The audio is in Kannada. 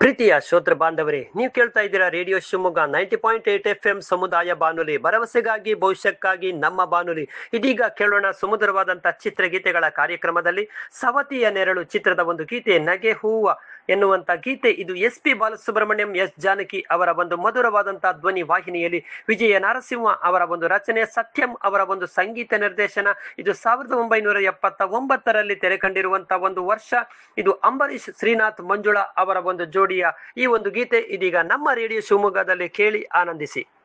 ಪ್ರೀತಿಯ ಶ್ರೋತೃ ಬಾಂಧವರೇ ನೀವು ಕೇಳ್ತಾ ಇದ್ದೀರಾ radio Shivamogga ninety point eight F M ಸಮುದಾಯ ಬಾನುಲಿ ಭರವಸೆಗಾಗಿ ಭವಿಷ್ಯಕ್ಕಾಗಿ ನಮ್ಮ ಬಾನುಲಿ ಇದೀಗ ಕೇಳೋಣ ಸುಮಧುರವಾದಂಥ ಚಿತ್ರಗೀತೆಗಳ ಕಾರ್ಯಕ್ರಮದಲ್ಲಿ ಸವತಿಯ ನೆರಳು ಚಿತ್ರದ ಒಂದು ಗೀತೆ ನಗೆ ಹೂವ ಎನ್ನುವಂತ ಗೀತೆ ಇದು S P Balasubrahmanyam S Janaki ಅವರ ಒಂದು ಮಧುರವಾದಂತಹ ಧ್ವನಿ ವಾಹಿನಿಯಲ್ಲಿ ವಿಜಯ ನರಸಿಂಹ ಅವರ ಒಂದು ರಚನೆ ಸತ್ಯಂ ಅವರ ಒಂದು ಸಂಗೀತ ನಿರ್ದೇಶನ ಇದು ಸಾವಿರದ ಒಂಬೈನೂರ ಎಪ್ಪತ್ತ ಒಂಬತ್ತರಲ್ಲಿ ತೆರೆ ಕಂಡಿರುವಂತಹ ಒಂದು ವರ್ಷ ಇದು ಅಂಬರೀಶ್ ಶ್ರೀನಾಥ್ ಮಂಜುಳಾ ಅವರ ಒಂದು ಜೋಡಿಯ ಈ ಒಂದು ಗೀತೆ ಇದೀಗ ನಮ್ಮ ರೇಡಿಯೋ ಶಿವಮೊಗ್ಗದಲ್ಲಿ ಕೇಳಿ ಆನಂದಿಸಿ